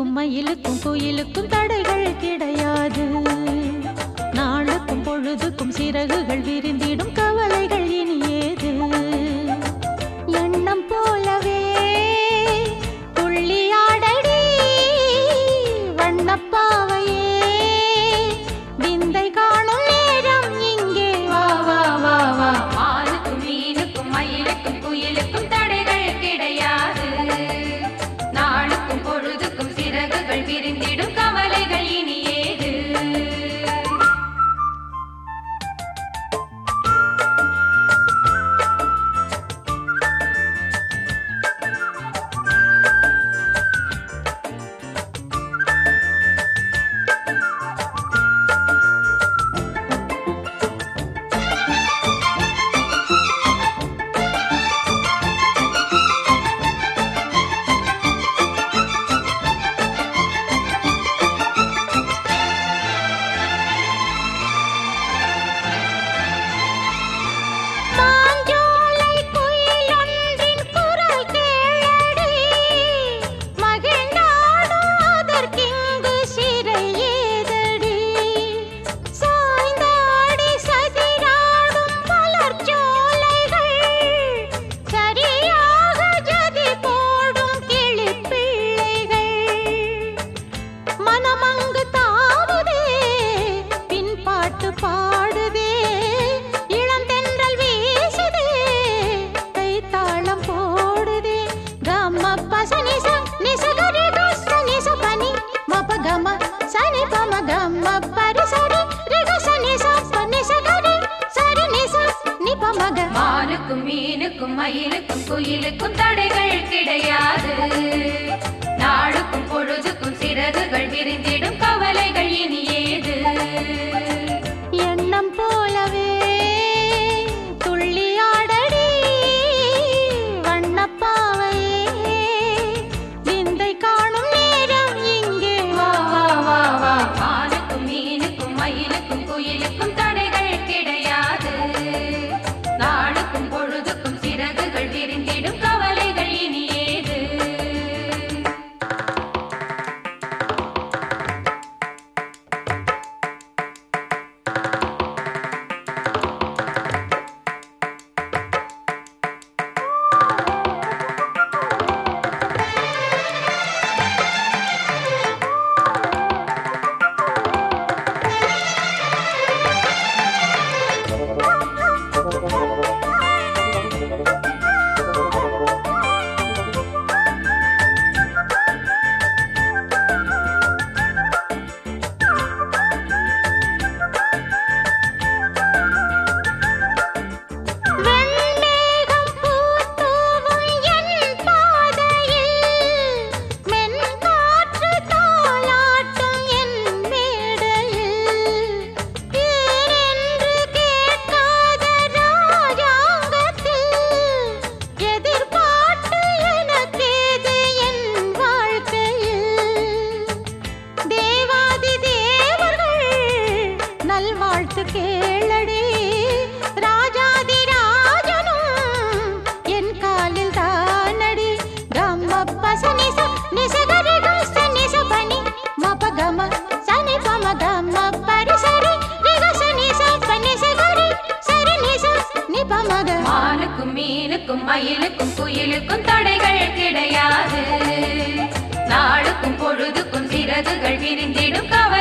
குருவிக்கும் மயிலுக்கும் குயிலுக்கும் தடைகள் கிடையாது நாளுக்கும் பொழுதுக்கும் சிறகுகள் விரிந்திடும் கவலைகள் இனி ஏது எண்ணம் போலவே துள்ளியாடடி வண்ணப்பாவையே விந்தை காணும் நேரம் இங்கே வா வா வா வா மானுக்கும் மீனுக்கும் மயிலுக்கும் குயிலுக்கும் தடைகள் கிடையாது நாளுக்கும் பொழுதுக்கும் சிறகுகள் விரிந்திடும் கவலைகள் இனி ஏது மாஞ்சோலை குயிலொன்றின் குரல் கேளடி மகிழ்ந்தாடும் அதற்கிங்கு சிறை ஏதடி சாய்ந்தாடி சதிராடும் மலர்ச்சோலைகள் சரியாக ஜதி போடும் கிளிப்பிள்ளைகள் மனமங்கு தாவுதே பின்பாட்டு பாடுதே இளந்தென்றல் வீசுதே கைத்தாளம் போடுதே கம பசனி ச நிசகரி கச நிச பனி மப கம சனி பம கம பரிசரி ரிக சனி ச பனி சகரி சரி நிச நி பமக மானுக்கும் மீனுக்கும் மயிலுக்கும் குயிலுக்கும் தடைகள் கிடையாது நாளுக்கும் பொழுதுக்கும் சிறகுகள் விரிந்திடும் கவலைகள் இனி ஏது எண்ணம் போலவே துள்ளியாடடி வண்ணப்பாவையே விந்தை காணும் நேரம் இங்கே வா வா வா வா மானுக்கும் மீனுக்கும் மயிலுக்கும் குயிலுக்கும் தடைகள் கிடையாது நாளுக்கும் பொழுதுக்கும் சிறகுகள் விரிந்திடும் கவலைகள் இனி ஏது வெண்மேகம் பூத்தூவும் என் பாதையில் மென்காற்று தாலாட்டும் என் மேடையில் ஏனென்று கேட்காத ராஜாங்கத்தில் எதிர்பார்த்து எனக்கேது என் வாழ்க்கையில் தேவாதி தேவர்கள் நல்வாழ்த்து கேளடி ராஜாதி ராஜனும் என் காலில் தானடி கம்ம பசனி ச நிசகரி கஸ்த நிச பனி மப கம சனி பம கம பரிசரி ரிக சனி ச பனி சகரி சரி நிச நி பமக மானுக்கும் மீனுக்கும் மயிலுக்கும் குயிலுக்கும் தடைகள் கிடையாது நாளுக்கும் பொழுதுக்கும் சிறகுகள் விரிந்திடும் கவலை